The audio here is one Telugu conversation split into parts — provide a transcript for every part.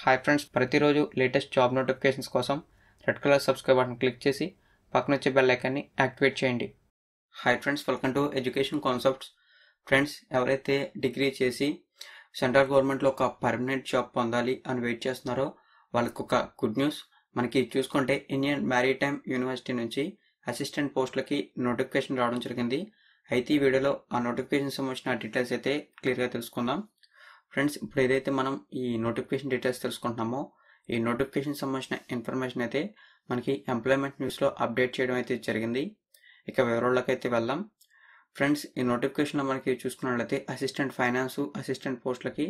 హాయ్ ఫ్రెండ్స్ ప్రతిరోజు లేటెస్ట్ జాబ్ నోటిఫికేషన్స్ కోసం red colour subscribe button click చేసి పక్కన వచ్చే బెల్ ఐకాన్ని యాక్టివేట్ చేయండి hi friends welcome to education concepts friends ఎవరైతే డిగ్రీ చేసి సెంట్రల్ గవర్నమెంట్లో ఒక పర్మనెంట్ జాబ్ పొందాలి అని వెయిట్ చేస్తున్నారో వాళ్ళకి ఒక గుడ్ న్యూస్ మనకి చూసుకుంటే ఇండియన్ మ్యారీటైమ్ యూనివర్సిటీ నుంచి అసిస్టెంట్ పోస్టులకి నోటిఫికేషన్ రావడం జరిగింది అయితే ఈ వీడియోలో ఆ నోటిఫికేషన్ సంబంధించిన డీటెయిల్స్ అయితే క్లియర్గా తెలుసుకుందాం ఫ్రెండ్స్ ఇప్పుడు ఏదైతే మనం ఈ నోటిఫికేషన్ డీటెయిల్స్ తెలుసుకుంటున్నామో ఈ నోటిఫికేషన్ సంబంధించిన ఇన్ఫర్మేషన్ అయితే మనకి ఎంప్లాయ్మెంట్ న్యూస్లో అప్డేట్ చేయడం అయితే జరిగింది ఇక వివరాల్లోకి అయితే వెళ్దాం ఫ్రెండ్స్ ఈ నోటిఫికేషన్లో మనకి చూసుకున్నట్లయితే అసిస్టెంట్ ఫైనాన్సు అసిస్టెంట్ పోస్టులకి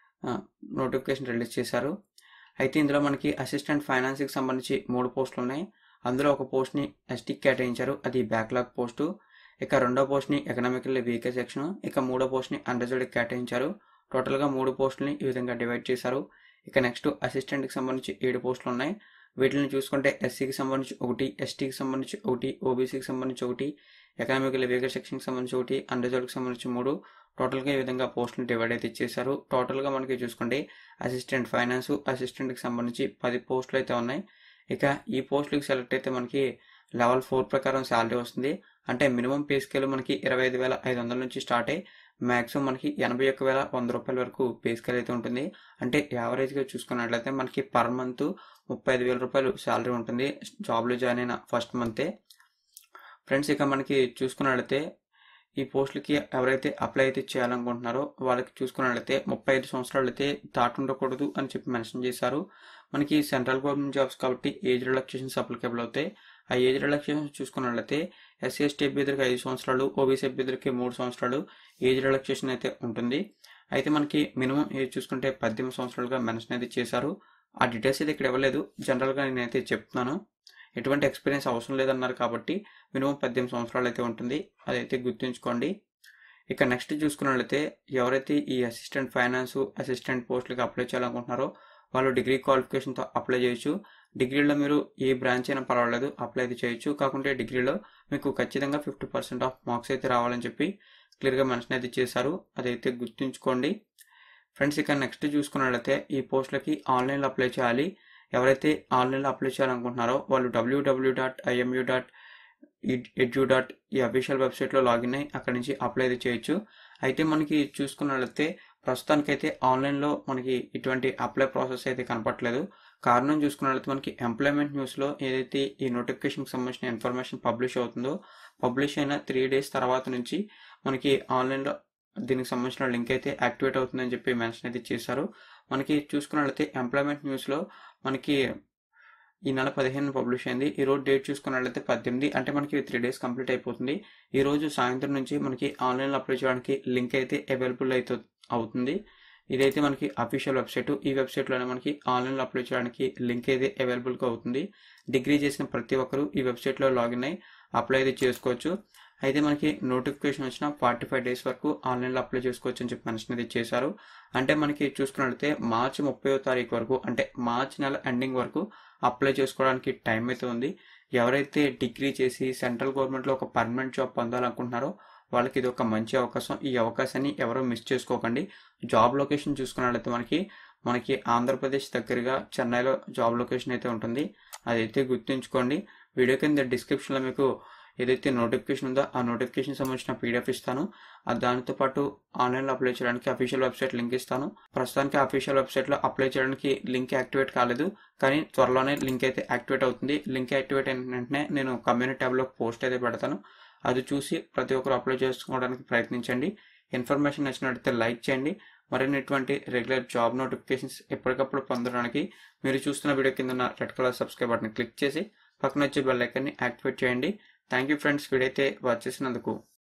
నోటిఫికేషన్ రిలీజ్ చేశారు అయితే ఇందులో మనకి అసిస్టెంట్ ఫైనాన్స్కి సంబంధించి మూడు పోస్టులు ఉన్నాయి అందులో ఒక పోస్ట్ని ఎస్టీకి కేటాయించారు అది బ్యాక్లాగ్ పోస్టు ఇక రెండో పోస్ట్ని ఎకనామికల్లీ వీకే సెక్షన్ ఇక మూడో పోస్ట్ని అండర్జర్డ్కి కేటాయించారు టోటల్గా మూడు పోస్టులని ఈ విధంగా డివైడ్ చేశారు ఇక నెక్స్ట్ అసిస్టెంట్కి సంబంధించి ఏడు పోస్టులు ఉన్నాయి వీటిని చూసుకుంటే ఎస్సీకి సంబంధించి ఒకటి ఎస్టీకి సంబంధించి ఒకటి ఓబీసీకి సంబంధించి ఒకటి ఎకనామికల్ వీకర్ సెక్షన్కి సంబంధించి ఒకటి అండర్జర్డ్కి సంబంధించి మూడు టోటల్గా ఈ విధంగా పోస్టులు డివైడ్ అయితే ఇచ్చేసారు టోటల్గా మనకి చూసుకుంటే అసిస్టెంట్ ఫైనాన్స్ అసిస్టెంట్కి సంబంధించి పది పోస్టులు అయితే ఉన్నాయి ఇక ఈ పోస్టులకి సెలెక్ట్ అయితే మనకి లెవెల్ ఫోర్ ప్రకారం శాలరీ వస్తుంది అంటే మినిమం పే స్కేల్ మనకి ఇరవై ఐదు వేల ఐదు వందల నుంచి స్టార్ట్ అయ్యి మ్యాక్సిమం మనకి ఎనభై ఒక్క వేల వంద రూపాయల వరకు పే స్కేల్ అయితే ఉంటుంది అంటే యావరేజ్గా చూసుకున్నట్లయితే మనకి పర్ మంత్ ముప్పై ఐదు వేల రూపాయలు శాలరీ ఉంటుంది జాబ్లో జాయిన్ అయిన ఫస్ట్ మంతే ఫ్రెండ్స్ ఇక మనకి చూసుకున్నట్లయితే ఈ పోస్టులకి ఎవరైతే అప్లై అయితే చేయాలనుకుంటున్నారో వాళ్ళకి చూసుకున్నట్లయితే ముప్పై ఐదు సంవత్సరాలు అయితే దాటి ఉండకూడదు అని చెప్పి మెన్షన్ చేశారు మనకి సెంట్రల్ గవర్నమెంట్ జాబ్స్ కాబట్టి ఏజ్ రిలాక్సేషన్స్ అప్లికేబుల్ అవుతాయి ఆ ఏజ్ రిలాక్సేషన్స్ చూసుకున్నట్లయితే ఎస్సీ ఎస్టీ అభ్యర్థులకి ఐదు సంవత్సరాలు ఓబీసీ అభ్యర్థులకి మూడు సంవత్సరాలు ఏజ్ రిలాక్సేషన్ అయితే ఉంటుంది అయితే మనకి మినిమం ఏజ్ చూసుకుంటే పద్దెనిమిది సంవత్సరాలుగా మెన్షన్ అయితే చేశారు ఆ డీటెయిల్స్ అయితే ఇక్కడ ఇవ్వలేదు జనరల్గా నేనైతే చెప్తున్నాను ఎటువంటి ఎక్స్పీరియన్స్ అవసరం లేదన్నారు కాబట్టి మినిమం పద్దెనిమిది సంవత్సరాలు అయితే ఉంటుంది అదైతే గుర్తుంచుకోండి ఇక నెక్స్ట్ చూసుకున్నట్లయితే ఎవరైతే ఈ అసిస్టెంట్ ఫైనాన్స్ అసిస్టెంట్ పోస్టులకి అప్లై చేయాలనుకుంటున్నారో వాళ్ళు డిగ్రీ క్వాలిఫికేషన్తో అప్లై చేయొచ్చు డిగ్రీలో మీరు ఏ బ్రాంచ్ అయినా పర్వాలేదు అప్లై అయితే చేయొచ్చు కాకుంటే డిగ్రీలో మీకు ఖచ్చితంగా ఫిఫ్టీ పర్సెంట్ ఆఫ్ మార్క్స్ అయితే రావాలని చెప్పి క్లియర్గా మెన్షన్ అయితే చేశారు అదైతే గుర్తుంచుకోండి ఫ్రెండ్స్ ఇక నెక్స్ట్ చూసుకున్నట్లయితే ఈ పోస్టులకి ఆన్లైన్లో అప్లై చేయాలి ఎవరైతే ఆన్లైన్లో అప్లై చేయాలనుకుంటున్నారో వాళ్ళు WWW dot IMU dot edu dot ఈ అఫీషియల్ వెబ్సైట్లో లాగిన్ అయ్యి అక్కడి నుంచి అప్లై అయితే చేయొచ్చు అయితే మనకి చూసుకున్నట్లయితే ప్రస్తుతానికైతే ఆన్లైన్లో మనకి ఇటువంటి అప్లై ప్రాసెస్ అయితే కనపట్లేదు కారణం చూసుకున్నట్లయితే మనకి ఎంప్లాయ్మెంట్ న్యూస్లో ఏదైతే ఈ నోటిఫికేషన్కి సంబంధించిన ఇన్ఫర్మేషన్ పబ్లిష్ అవుతుందో పబ్లిష్ అయిన త్రీ డేస్ తర్వాత నుంచి మనకి ఆన్లైన్లో దీనికి సంబంధించిన లింక్ అయితే యాక్టివేట్ అవుతుందని చెప్పి మెన్షన్ అయితే చేశారు మనకి చూసుకున్నట్లయితే ఎంప్లాయ్మెంట్ న్యూస్లో మనకి ఈ నెల పదిహేను పబ్లిష్ అయింది ఈ రోజు డేట్ చూసుకున్నట్లయితే పద్దెనిమిది అంటే మనకి త్రీ డేస్ కంప్లీట్ అయిపోతుంది ఈ రోజు సాయంత్రం నుంచి మనకి ఆన్లైన్లో అప్లై చేయడానికి లింక్ అయితే అవైలబుల్ అయితే అవుతుంది ఇదైతే మనకి అఫీషియల్ వెబ్సైట్ ఈ వెబ్సైట్లోనే మనకి ఆన్లైన్లో అప్లై చేయడానికి లింక్ అయితే అవైలబుల్గా అవుతుంది డిగ్రీ చేసిన ప్రతి ఒక్కరూ ఈ వెబ్సైట్లో లాగిన్ అయ్యి అప్లై అయితే చేసుకోవచ్చు అయితే మనకి నోటిఫికేషన్ వచ్చిన ఫార్టీ ఫైవ్ డేస్ వరకు ఆన్లైన్లో అప్లై చేసుకోవచ్చు అని చెప్పి మెన్షన్ అయితే చేశారు అంటే మనకి చూసుకున్నట్లయితే మార్చి ముప్పై తారీఖు వరకు అంటే మార్చి నెల ఎండింగ్ వరకు అప్లై చేసుకోవడానికి టైం అయితే ఉంది ఎవరైతే డిగ్రీ చేసి సెంట్రల్ గవర్నమెంట్లో ఒక పర్మనెంట్ జాబ్ పొందాలనుకుంటున్నారో వాళ్ళకి ఇది ఒక మంచి అవకాశం ఈ అవకాశాన్ని ఎవరో మిస్ చేసుకోకండి జాబ్ లొకేషన్ చూసుకున్నట్లయితే మనకి మనకి ఆంధ్రప్రదేశ్ దగ్గరగా చెన్నైలో జాబ్ లొకేషన్ అయితే ఉంటుంది అదైతే గుర్తుంచుకోండి వీడియో కింద డిస్క్రిప్షన్లో మీకు ఏదైతే నోటిఫికేషన్ ఉందో ఆ నోటిఫికేషన్ సంబంధించిన పీడిఎఫ్ ఇస్తాను దానితో పాటు ఆన్లైన్లో అప్లై చేయడానికి అఫీషియల్ వెబ్సైట్ లింక్ ఇస్తాను ప్రస్తుతానికి అఫీషియల్ వెబ్సైట్లో అప్లై చేయడానికి లింక్ యాక్టివేట్ కాలేదు కానీ త్వరలోనే లింక్ అయితే యాక్టివేట్ అవుతుంది లింక్ యాక్టివేట్ అయిన వెంటనే నేను కమ్యూనిటీ ట్యాబ్లో పోస్ట్ అయితే పెడతాను అది చూసి ప్రతి ఒక్కరు అప్లై చేసుకోవడానికి ప్రయత్నించండి ఇన్ఫర్మేషన్ నచ్చినట్లయితే లైక్ చేయండి మరిన్నిటువంటి రెగ్యులర్ జాబ్ నోటిఫికేషన్స్ ఎప్పటికప్పుడు పొందడానికి మీరు చూస్తున్న వీడియో కింద ఉన్న red colour subscribe button click చేసి పక్కన వచ్చే బెల్ ఐకాన్ని యాక్టివేట్ చేయండి థ్యాంక్ యూ ఫ్రెండ్స్ వీడైతే వాచ్ చేసినందుకు